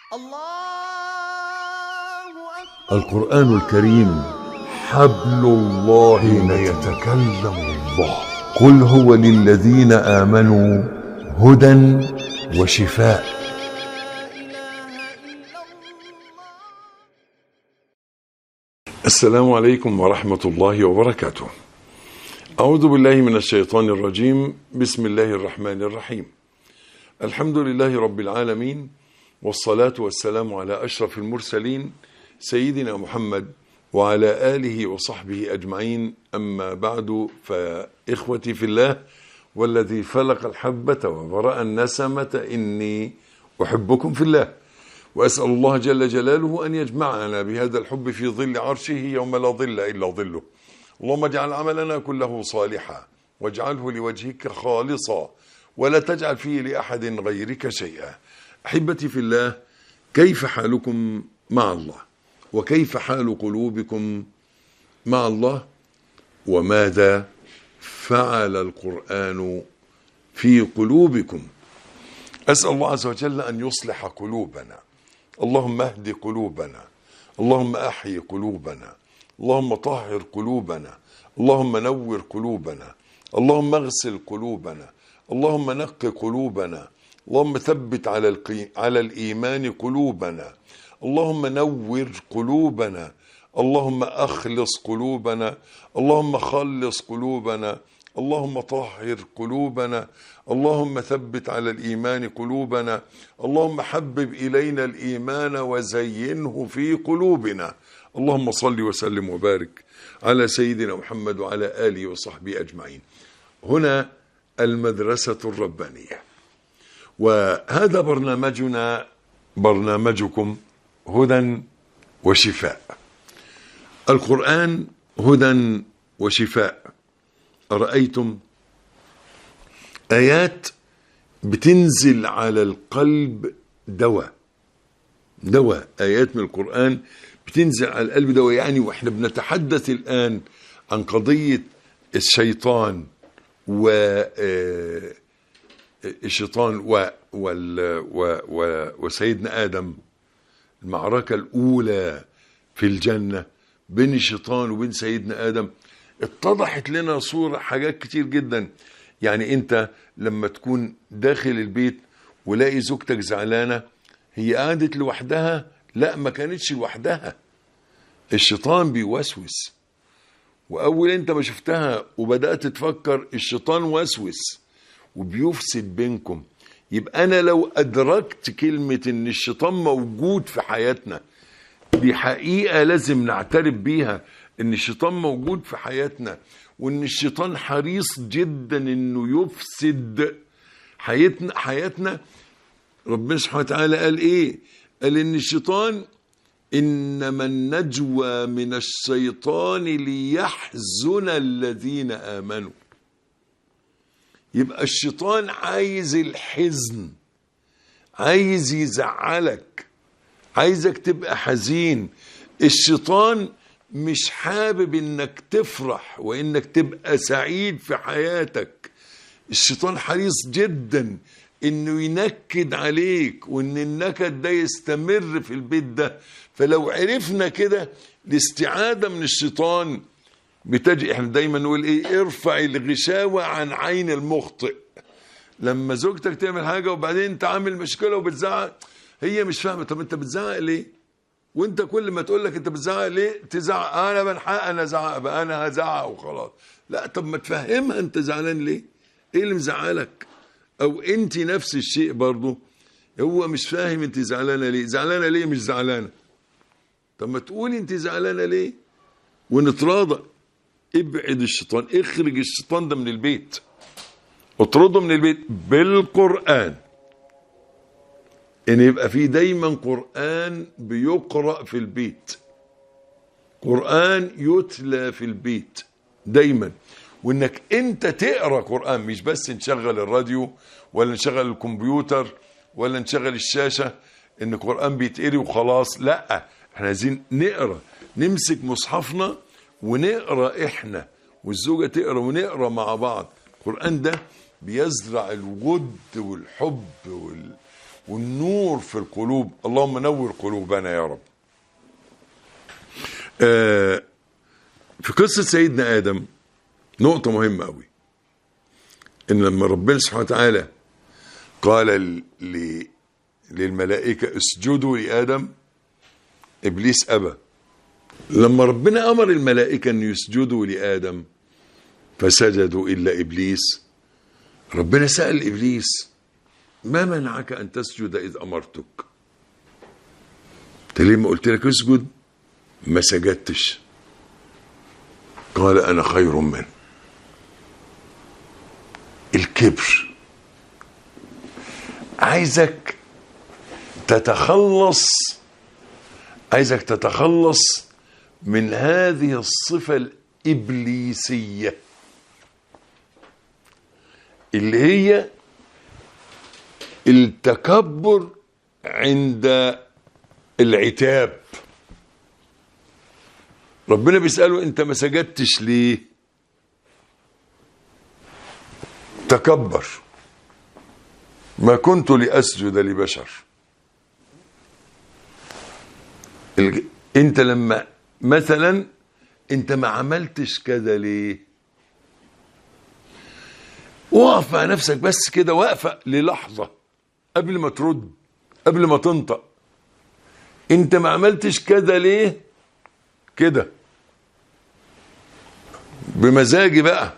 الله أكبر القرآن الكريم حبل الله حين يتكلم الله قل هو للذين آمنوا هدى وشفاء لا إله إلا الله السلام عليكم ورحمة الله وبركاته أعوذ بالله من الشيطان الرجيم بسم الله الرحمن الرحيم الحمد لله رب العالمين والصلاة والسلام على أشرف المرسلين سيدنا محمد وعلى آله وصحبه أجمعين أما بعد فإخوتي في الله والذي فلق الحبة وبرأ النسمة إني أحبكم في الله وأسأل الله جل جلاله أن يجمعنا بهذا الحب في ظل عرشه يوم لا ظل إلا ظله اللهم اجعل عملنا كله صالحا واجعله لوجهك خالصا ولا تجعل فيه لأحد غيرك شيئا أحبتي في الله كيف حالكم مع الله وكيف حال قلوبكم مع الله وماذا فعل القرآن في قلوبكم أسأل الله عز وجل أن يصلح قلوبنا اللهم اهد قلوبنا اللهم أحيي قلوبنا اللهم طهر قلوبنا اللهم نور قلوبنا اللهم اغسل قلوبنا اللهم نق قلوبنا اللهم ثبت على القي... على الإيمان قلوبنا اللهم نور قلوبنا اللهم أخلص قلوبنا اللهم خلص قلوبنا اللهم طهر قلوبنا اللهم ثبت على الإيمان قلوبنا اللهم حبب إلينا الإيمان وزينه في قلوبنا اللهم صل وسلم وبارك على سيدنا محمد وعلى آله وصحبه أجمعين هنا المدرسة الربانية وهذا برنامجنا برنامجكم هدى وشفاء القرآن هدى وشفاء أرأيتم آيات بتنزل على القلب دواء دواء آيات من القرآن بتنزل على القلب دواء يعني وإحنا بنتحدث الآن عن قضية الشيطان و آه، الشيطان و وال و و وسيدنا آدم المعركة الأولى في الجنة بين الشيطان وبين سيدنا آدم اتضحت لنا صورة حاجات كتير جدا يعني انت لما تكون داخل البيت ولاقي زوجتك زعلانة هي قعدت لوحدها لا ما كانتش لوحدها الشيطان بيوسوس واول انت ما شفتها وبدأت تفكر الشيطان وسوس وبيفسد بينكم يبقى انا لو ادركت كلمة ان الشيطان موجود في حياتنا دي حقيقة لازم نعترف بيها ان الشيطان موجود في حياتنا وان الشيطان حريص جدا انه يفسد حياتنا حياتنا ربنا سبحانه وتعالى قال ايه قال ان الشيطان انما النجوى من الشيطان ليحزن الذين امنوا يبقى الشيطان عايز الحزن عايز يزعلك عايزك تبقى حزين الشيطان مش حابب انك تفرح وانك تبقى سعيد في حياتك الشيطان حريص جدا انه ينكد عليك وان النكد ده يستمر في البيت ده فلو عرفنا كده الاستعاذة من الشيطان بتجي احنا دايما نقول ايه ارفع الغشاوة عن عين المخطئ لما زوجتك تعمل حاجة وبعدين انت عامل مشكلة وبتزعق هي مش فاهمة طب انت بتزعق ليه وانت كل ما تقول لك انت بتزعق ليه تزعق انا من حق انا ازعق بقى انا هزعق وخلاص لا طب ما تفهمها انت زعلان ليه ايه اللي مزعلك او انت نفس الشيء برضه هو مش فاهم انت زعلانه ليه زعلانه ليه مش زعلانه طب ما تقولي انت زعلانه ليه ونتراضى ابعد الشيطان اخرج الشيطان ده من البيت اطرده من البيت بالقرآن ان يبقى في دايما قرآن بيقرأ في البيت قرآن يتلى في البيت دايما وانك انت تقرا قرآن مش بس نشغل الراديو ولا نشغل الكمبيوتر ولا نشغل الشاشة ان قرآن بيتقري وخلاص لا احنا عايزين نقرا نمسك مصحفنا ونقرا احنا والزوجة تقرا ونقرا مع بعض القرآن ده بيزرع الود والحب وال والنور في القلوب اللهم نور قلوبنا يا رب آه في قصة سيدنا آدم نقطة مهمة أوي إن لما ربنا سبحانه وتعالى قال ل... للملائكة اسجدوا لآدم إبليس أبى لما ربنا أمر الملائكة أن يسجدوا لآدم فسجدوا إلا إبليس ربنا سأل إبليس ما منعك أن تسجد إذ أمرتك أنت ليه ما قلت لك اسجد ما سجدتش قال أنا خير منه الكبر عايزك تتخلص عايزك تتخلص من هذه الصفة الإبليسية اللي هي التكبر عند العتاب ربنا بيسأله انت ما سجدتش ليه تكبر ما كنت لأسجد لبشر الج- انت لما مثلا انت ما عملتش كده ليه وقف مع نفسك بس كده واقفة للحظة قبل ما ترد قبل ما تنطق انت ما عملتش كده ليه كده بمزاجي بقى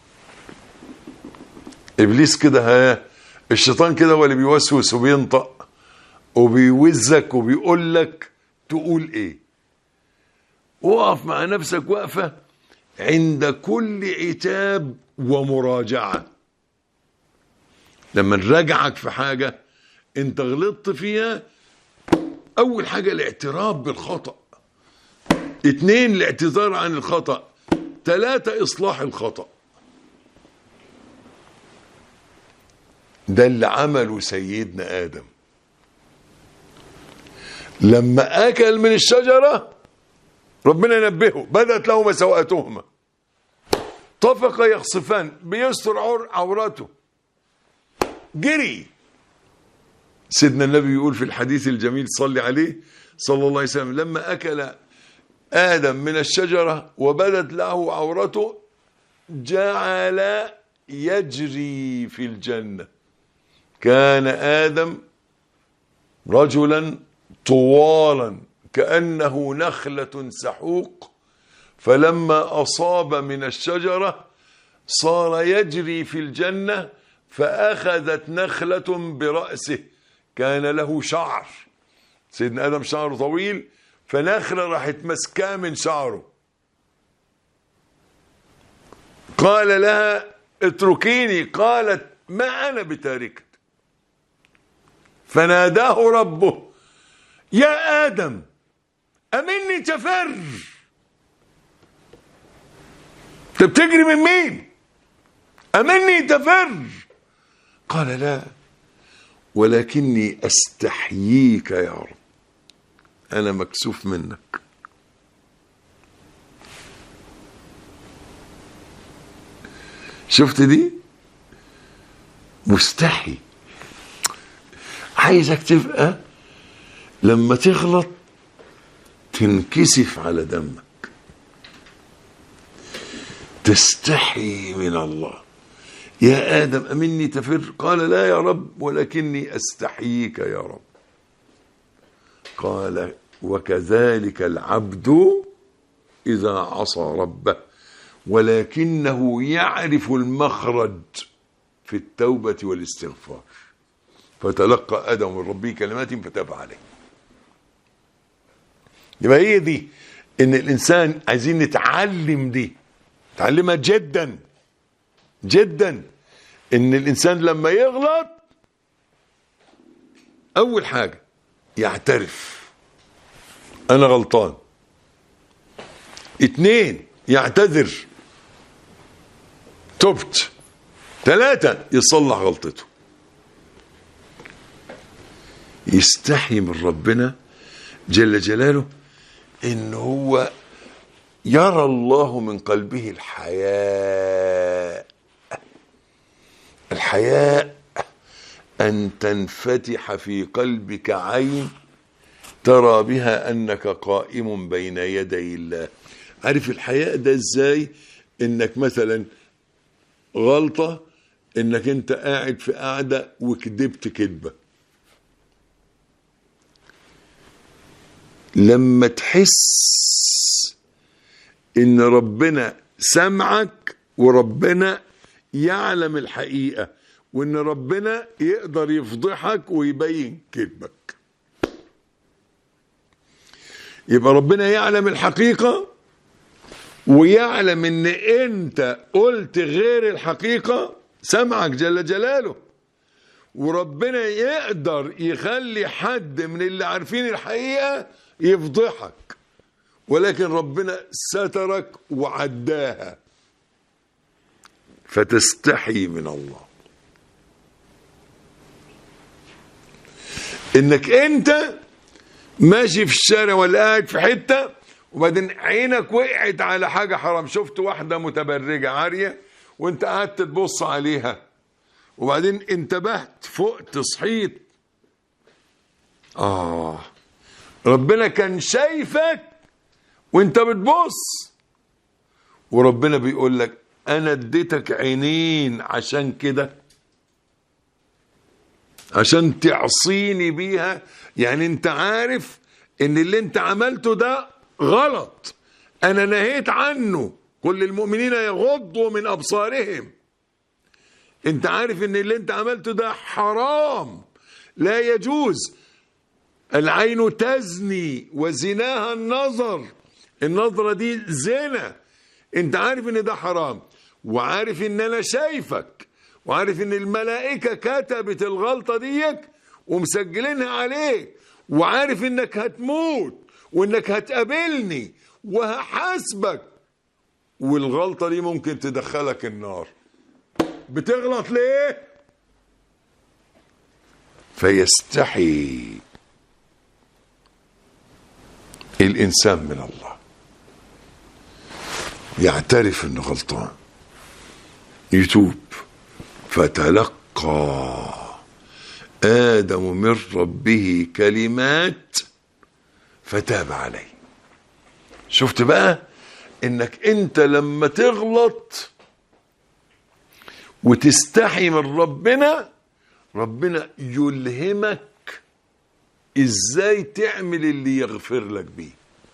ابليس كده ها الشيطان كده هو اللي بيوسوس وبينطق وبيوزك وبيقول لك تقول ايه وقف مع نفسك وقفه عند كل عتاب ومراجعه لما نراجعك في حاجه انت غلطت فيها اول حاجه الاعتراف بالخطا اتنين الاعتذار عن الخطا ثلاثه اصلاح الخطا ده اللي عمله سيدنا ادم لما اكل من الشجره ربنا نبهه بدت لهما سوءتهما طفق يخصفان بيستر عور عورته جري سيدنا النبي يقول في الحديث الجميل صلي عليه صلى الله عليه وسلم لما اكل ادم من الشجره وبدت له عورته جعل يجري في الجنه كان ادم رجلا طوالا كانه نخله سحوق فلما اصاب من الشجره صار يجري في الجنه فاخذت نخله براسه كان له شعر سيدنا ادم شعره طويل فنخله راحت مسكاه من شعره قال لها اتركيني قالت ما انا بتاركك فناداه ربه يا ادم امني تفر انت بتجري من مين امني تفر قال لا ولكني استحييك يا رب انا مكسوف منك شفت دي مستحي عايزك تبقى لما تغلط تنكسف على دمك تستحي من الله يا آدم أمني تفر قال لا يا رب ولكني أستحييك يا رب قال وكذلك العبد إذا عصى ربه ولكنه يعرف المخرج في التوبة والاستغفار فتلقى آدم من ربه كلمات فتاب عليه يبقى هي دي ان الانسان عايزين نتعلم دي نتعلمها جدا جدا ان الانسان لما يغلط اول حاجه يعترف انا غلطان اتنين يعتذر تبت ثلاثة يصلح غلطته يستحي من ربنا جل جلاله ان هو يرى الله من قلبه الحياء الحياء أن تنفتح في قلبك عين ترى بها أنك قائم بين يدي الله عارف الحياء ده ازاي انك مثلا غلطة انك انت قاعد في قاعدة وكذبت كذبة لما تحس ان ربنا سمعك وربنا يعلم الحقيقة وان ربنا يقدر يفضحك ويبين كذبك يبقى ربنا يعلم الحقيقة ويعلم ان انت قلت غير الحقيقة سمعك جل جلاله وربنا يقدر يخلي حد من اللي عارفين الحقيقة يفضحك ولكن ربنا سترك وعداها فتستحي من الله انك انت ماشي في الشارع ولا قاعد في حته وبعدين عينك وقعت على حاجه حرام شفت واحده متبرجه عاريه وانت قعدت تبص عليها وبعدين انتبهت فقت صحيت اه ربنا كان شايفك وانت بتبص وربنا بيقول لك انا اديتك عينين عشان كده عشان تعصيني بيها يعني انت عارف ان اللي انت عملته ده غلط انا نهيت عنه كل المؤمنين يغضوا من ابصارهم انت عارف ان اللي انت عملته ده حرام لا يجوز العين تزني وزناها النظر النظرة دي زنا انت عارف ان ده حرام وعارف ان انا شايفك وعارف ان الملائكة كتبت الغلطة ديك ومسجلينها عليك وعارف انك هتموت وانك هتقابلني وهحاسبك والغلطة دي ممكن تدخلك النار بتغلط ليه فيستحي الانسان من الله يعترف انه غلطان يتوب فتلقى ادم من ربه كلمات فتاب عليه شفت بقى انك انت لما تغلط وتستحي من ربنا ربنا يلهمك ازاي تعمل اللي يغفر لك بيه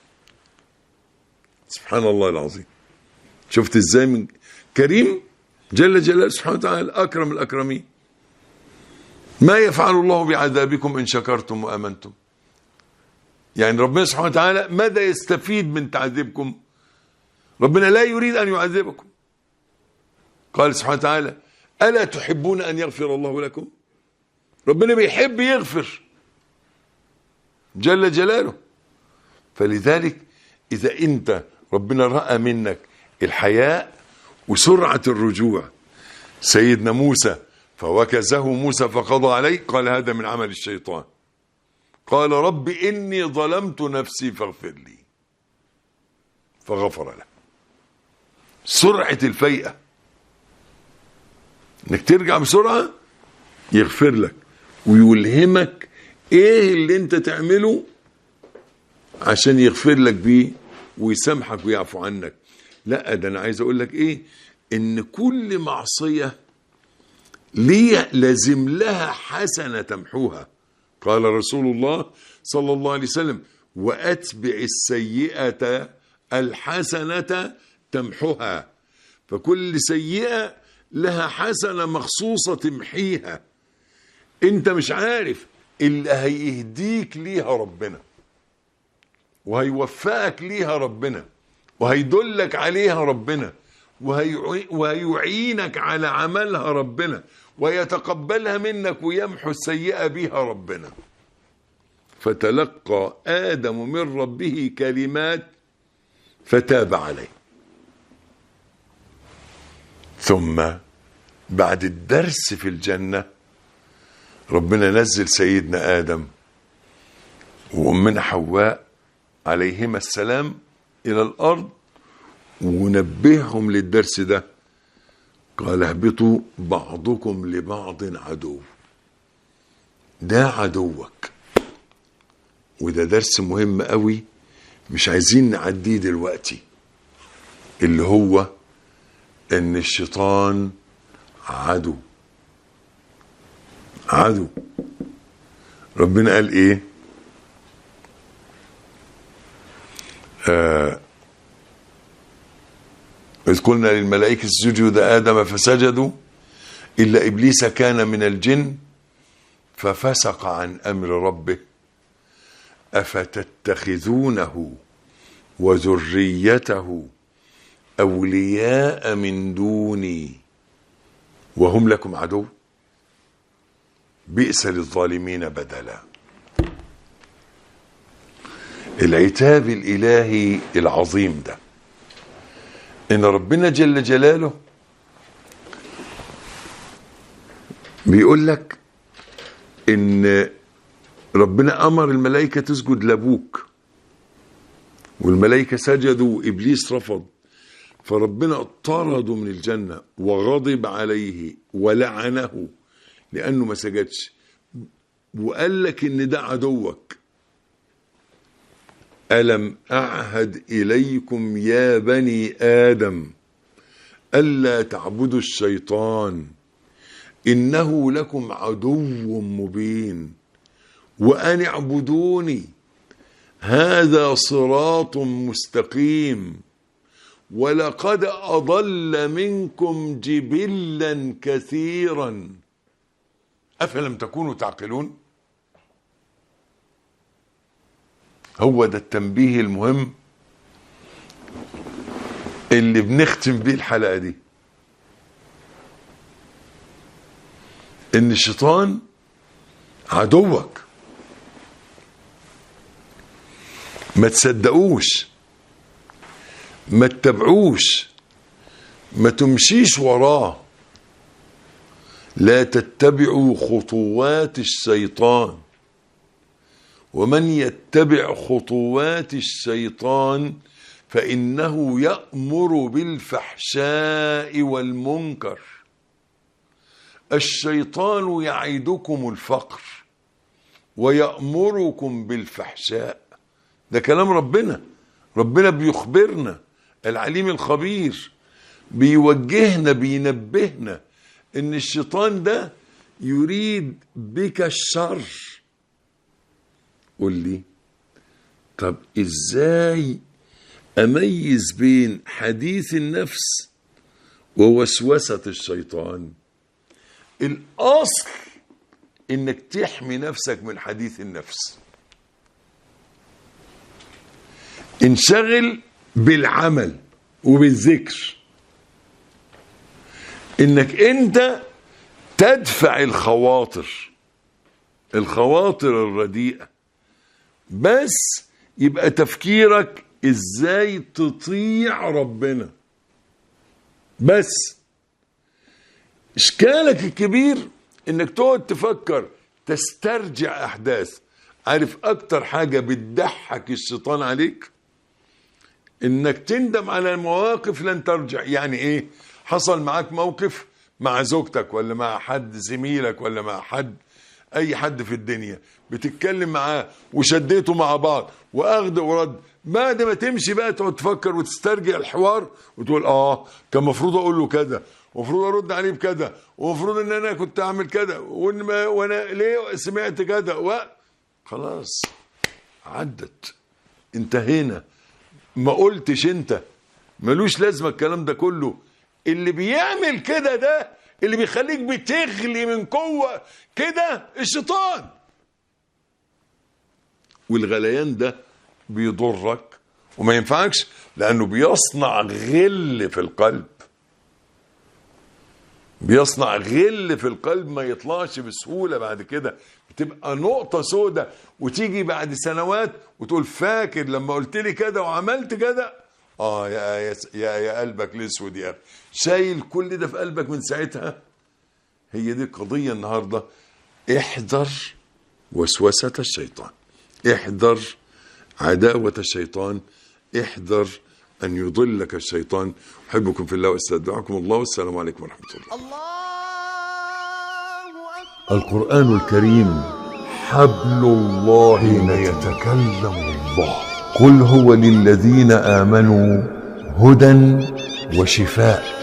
سبحان الله العظيم شفت ازاي من كريم جل جلاله سبحانه وتعالى اكرم الاكرمين ما يفعل الله بعذابكم ان شكرتم وامنتم يعني ربنا سبحانه وتعالى ماذا يستفيد من تعذيبكم ربنا لا يريد ان يعذبكم قال سبحانه وتعالى الا تحبون ان يغفر الله لكم ربنا بيحب يغفر جل جلاله فلذلك اذا انت ربنا راى منك الحياء وسرعه الرجوع سيدنا موسى فوكزه موسى فقضى عليه قال هذا من عمل الشيطان قال رب اني ظلمت نفسي فاغفر لي فغفر له سرعه الفيئه انك ترجع بسرعه يغفر لك ويلهمك ايه اللي انت تعمله عشان يغفر لك بيه ويسامحك ويعفو عنك لا ده انا عايز اقول لك ايه ان كل معصيه ليه لازم لها حسنه تمحوها قال رسول الله صلى الله عليه وسلم واتبع السيئه الحسنه تمحها فكل سيئه لها حسنه مخصوصه تمحيها انت مش عارف اللي هيهديك ليها ربنا وهيوفقك ليها ربنا وهيدلك عليها ربنا وهيعي- وهيعينك على عملها ربنا ويتقبلها منك ويمحو السيئة بها ربنا فتلقى آدم من ربه كلمات فتاب عليه ثم بعد الدرس في الجنة ربنا نزل سيدنا آدم وأمنا حواء عليهما السلام إلى الأرض ونبههم للدرس ده قال اهبطوا بعضكم لبعض عدو ده عدوك وده درس مهم قوي مش عايزين نعديه دلوقتي اللي هو ان الشيطان عدو عدو ربنا قال ايه آه إذ قلنا للملائكة اسجدوا لآدم فسجدوا إلا إبليس كان من الجن ففسق عن أمر ربه أفتتخذونه وذريته أولياء من دوني وهم لكم عدو بئس للظالمين بدلا العتاب الإلهي العظيم ده إن ربنا جل جلاله بيقول لك إن ربنا أمر الملائكة تسجد لأبوك والملائكة سجدوا وإبليس رفض فربنا طرده من الجنة وغضب عليه ولعنه لأنه ما سجدش وقال لك إن ده عدوك ألم أعهد إليكم يا بني آدم ألا تعبدوا الشيطان إنه لكم عدو مبين وأن اعبدوني هذا صراط مستقيم ولقد أضل منكم جبلا كثيرا أفلم تكونوا تعقلون هو ده التنبيه المهم اللي بنختم بيه الحلقة دي ان الشيطان عدوك ما تصدقوش ما تتبعوش ما تمشيش وراه لا تتبعوا خطوات الشيطان ومن يتبع خطوات الشيطان فإنه يأمر بالفحشاء والمنكر الشيطان يعدكم الفقر ويأمركم بالفحشاء ده كلام ربنا ربنا بيخبرنا العليم الخبير بيوجهنا بينبهنا ان الشيطان ده يريد بك الشر قول لي طب ازاي اميز بين حديث النفس ووسوسه الشيطان الاصل انك تحمي نفسك من حديث النفس انشغل بالعمل وبالذكر انك انت تدفع الخواطر الخواطر الرديئه بس يبقى تفكيرك ازاي تطيع ربنا بس اشكالك الكبير انك تقعد تفكر تسترجع احداث عارف اكتر حاجة بتضحك الشيطان عليك انك تندم على المواقف لن ترجع يعني ايه حصل معاك موقف مع زوجتك ولا مع حد زميلك ولا مع حد اي حد في الدنيا بتتكلم معاه وشديته مع بعض واخد ورد بعد ما تمشي بقى تقعد تفكر وتسترجع الحوار وتقول اه كان المفروض اقول له كذا ومفروض ارد عليه بكذا ومفروض ان انا كنت اعمل كذا وان ما وانا ليه سمعت كذا و خلاص عدت انتهينا ما قلتش انت ملوش لازمه الكلام ده كله اللي بيعمل كده ده اللي بيخليك بتغلي من قوه كده الشيطان والغليان ده بيضرك وما ينفعكش لانه بيصنع غل في القلب بيصنع غل في القلب ما يطلعش بسهوله بعد كده بتبقى نقطه سودة وتيجي بعد سنوات وتقول فاكر لما قلت لي كده وعملت كده اه يا يا يا, يا قلبك الاسود يا اخي شايل كل ده في قلبك من ساعتها هي دي القضيه النهارده احذر وسوسه الشيطان احذر عداوه الشيطان احذر ان يضلك الشيطان احبكم في الله واستودعكم الله والسلام عليكم ورحمه الله الله أكبر القرآن الكريم حبل الله حين متين يتكلم الله قل هو للذين آمنوا هدى وشفاء